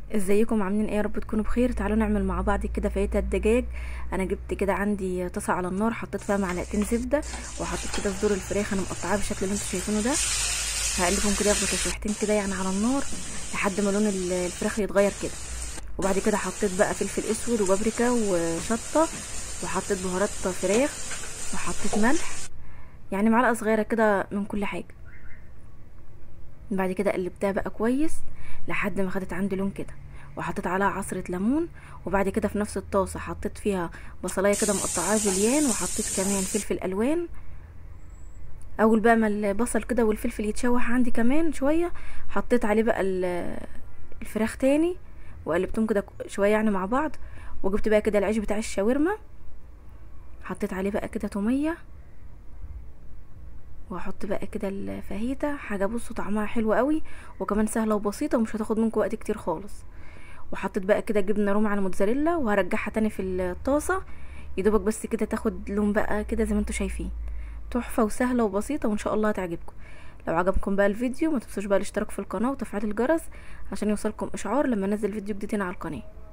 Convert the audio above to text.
ازيكم عاملين ايه يا رب تكونوا بخير تعالوا نعمل مع بعض كده فايته الدجاج انا جبت كده عندي طاسه على النار حطيت فيها معلقتين زبده وحطيت كده صدور الفراخ انا مقطعاها بالشكل اللي انتوا شايفينه ده هقلبهم كده ياخدوا تشويحتين كده يعني على النار لحد ما لون الفراخ يتغير كده وبعد كده حطيت بقى فلفل اسود وبابريكا وشطه وحطيت بهارات فراخ وحطيت ملح يعني معلقه صغيره كده من كل حاجه بعد كده قلبتها بقى كويس لحد ما خدت عندي لون كده وحطيت عليها عصرة ليمون وبعد كده في نفس الطاسة حطيت فيها بصلاية كده مقطعاها جوليان وحطيت كمان فلفل الوان اول بقى ما البصل كده والفلفل يتشوح عندي كمان شوية حطيت عليه بقى الفراخ تاني وقلبتهم كده شوية يعني مع بعض وجبت بقى كده العيش بتاع الشاورما حطيت عليه بقى كده توميه واحط بقى كده الفاهيتا حاجه بصوا طعمها حلو قوي وكمان سهله وبسيطه ومش هتاخد منكم وقت كتير خالص وحطيت بقى كده جبنه رومي على موتزاريلا وهرجعها تاني في الطاسه يدوبك بس كده تاخد لون بقى كده زي ما انتم شايفين تحفه وسهله وبسيطه وان شاء الله هتعجبكم لو عجبكم بقى الفيديو ما تنسوش بقى الاشتراك في القناه وتفعيل الجرس عشان يوصلكم اشعار لما انزل فيديو جديد هنا على القناه